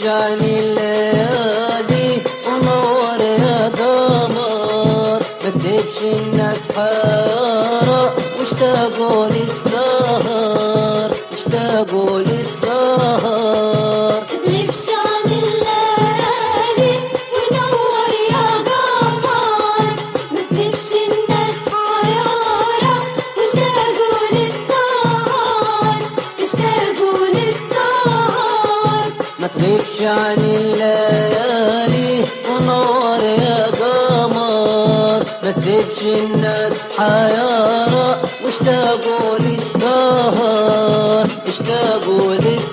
عن الليالي ونور يا قمر ما تسيبش الناس حارة واشتاقوا للسهر اشتاقوا للسهر تغيبش عن الليالي ونور يا قمر ما تسيبش الناس حيارى واشتاقوا للسهر اشتاقوا للسهر ما تغيبش عن الليالي ونور يا قمر ما تسيبش الناس حيارى واشتاقوا للسهر اشتاقوا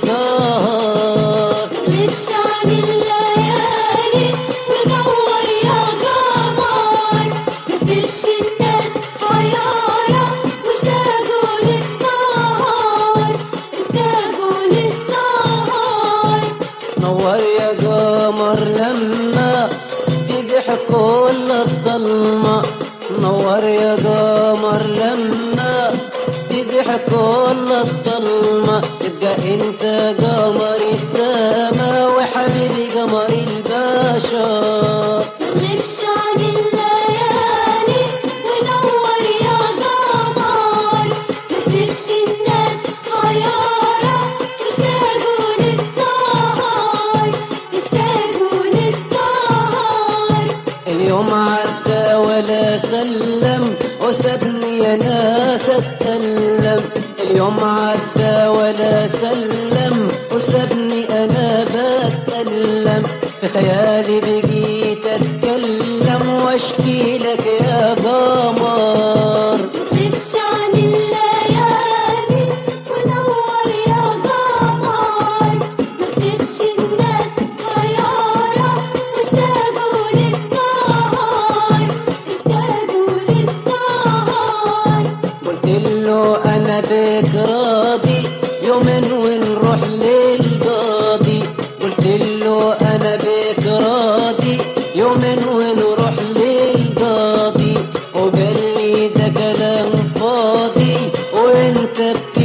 للسهر تغيبش عن الليالي ونور يا قمر ما تسيبش الناس حيارى واشتاقوا للسهر اشتاقوا للسهر نور يا قمر لما تزح كل الظلمة نور يا قمر لما تزح كل الظلمة تبقى انت قمر السما وحبيبي قمر البشر تغيبش عن الليالي ونور يا قمر ما تسيبش الناس حيارى اشتاقوا للسهر اشتاقوا للسهر اليوم عدى ولا سلم وسابني يا ناس اتكلم اليوم عدى ولا سلم وسابني انا بتكلم في خيالي بقيت اتكلم واشكي لك يا قمر تغيبش عن الليالي ونور يا قمر ما تسيبش الناس حيارى واشتاقوا للسهر اشتاقوا للسهر قلت له انا بيك راضي يومين ونروح للقاضي قلت له انا بيك راضي يومين ونروح للقاضي وقال لي ده كلام فاضي وانت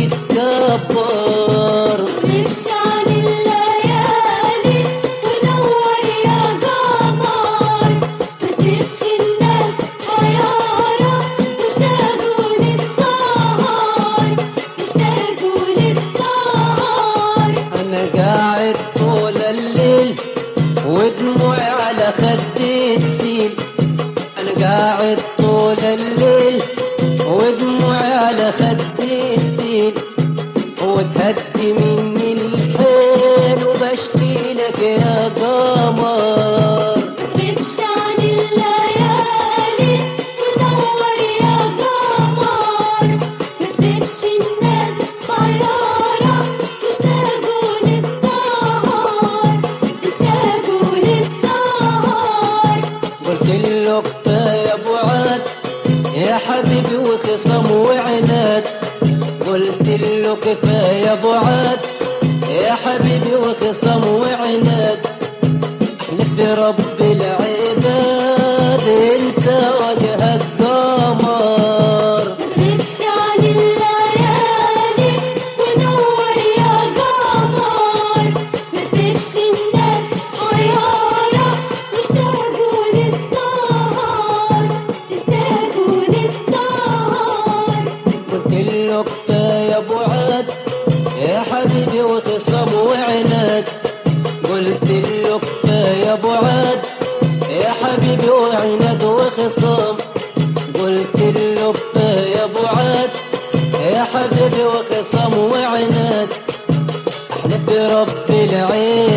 بتتكبر تغيبش عن الليالي ونور يا قمر ما تسيبش الناس حيارى واشتاقوا للسهر اشتاقوا للسهر انا قاعد طول الليل ودموعي على خدي تسيل انا قاعد طول الليل ودموعي على خدي تسيل وتهدي مني الحيل وبشكي لك يا قمر تغيبش عن الليالي ونور يا قمر ما تسيبش الناس حيارى اشتاقوا للسهر اشتاقوا للسهر قلت له كفايه بعاد يا حبيبي وخصم وعناد قلت له كفايه بعاد يا حبيبي وخصم وعناد احلف برب العباد انت وجهك قمر تغيبش عن الليالي ونور يا قمر ما تسيبش الناس حيارى واشتاقوا للسهر اشتاقوا للسهر قلت له كفايه بعاد يا حبيبي وخصم وعناد قلت له كفايه بعاد يا حبيبي وعناد وخصام قلت له كفايه بعاد يا حبيبي وخصام وعناد احلف برب العين